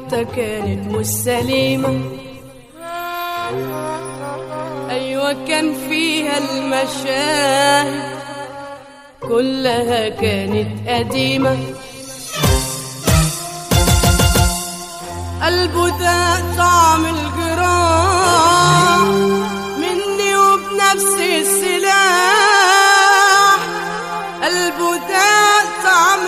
حتى كانت مش سليمة أيوة كان فيها المشاهد كلها كانت قديمة قلبه ده طعم الجراح مني وبنفس السلاح قلبه ده طعم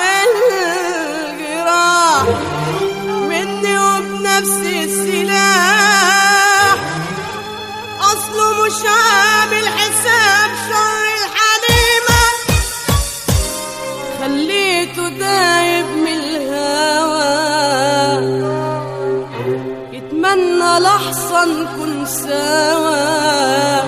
الجراح مني وبنفس السلاح أصله مش عامل حساب شر الحليمة خليته دايب من الهوى يتمنى لحظة نكون سوا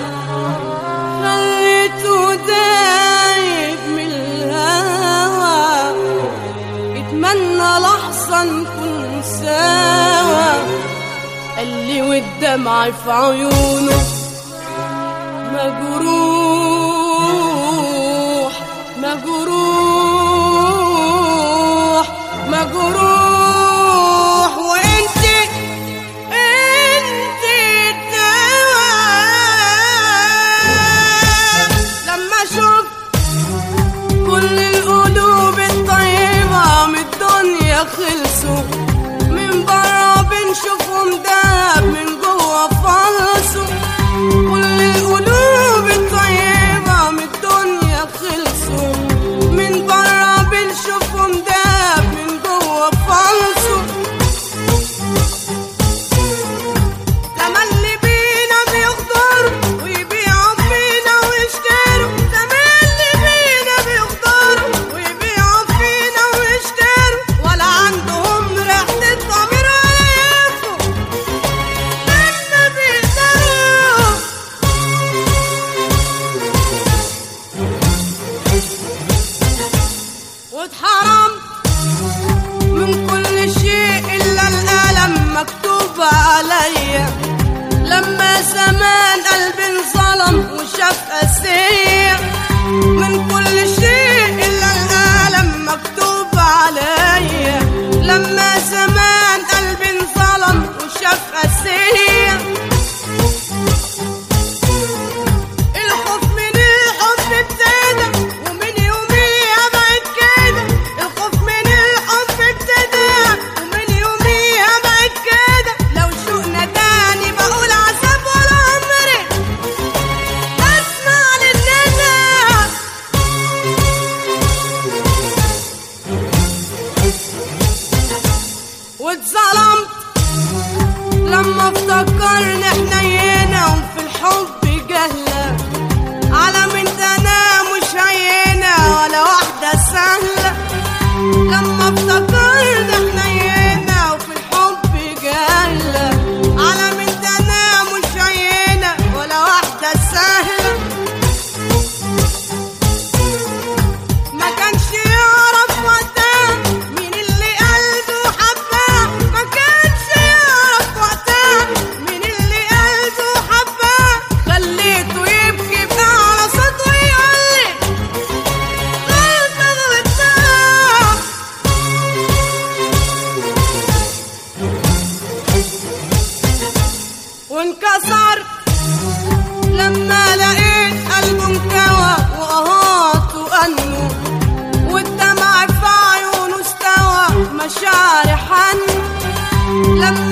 خليته دايب من الهوى يتمنى لحظة نكون سوا قال لي والدمع في عيونه مجروح مجروح مجروح وانت انت الدواء لما شفت كل القلوب الطيبة من الدنيا خلصوا من برا بنشوفهم دهب من جوا فلصوا كل القلوب الطيبة من الدنيا خلصوا من برا بنشوفهم دهب من جوا فلصوا تملي بينا بيغدروا ويبيعوا فينا ويشتروا تملي بينا بيغدروا ويبيعوا فينا ويشتروا ولا عندهم ريحة الضمير ولا يفوا لما بيقدروا واتحرمت من كل شيء إلا الألم مكتوب عليا لما زمان قلبي انظلم وشاف أسير من كل شيء إلا الألم مكتوب عليا لما زمان قلبي انظلم وشاف أسير الخوف من الحب ابتدى ومن يوميها بقت كده الخوف من الحب ابتدى ومن يوميها بقت كده لو شوقنا تاني بقول عذاب ولا عمري اسمع للندى واتظلمت لما افتكرنا حنينا وفي الحب جهلة على من انا مش عينة ولا واحدة سهلة لما افتكرنا حنينا وفي الحب جهلة على من انا مش عينة ولا واحدة سهلة ما كانش يعرف وقتها مين اللي قلبه حباه ما كانش يعرف وقتها مين اللي قلبه حباه خليته يبكي بأعلى صوت ويقول لي غلطة غلطة وانكسرت لما لقيت قلبه انكوى وقهات وأنه والدمع في عيونه استوى مشاعري حن لما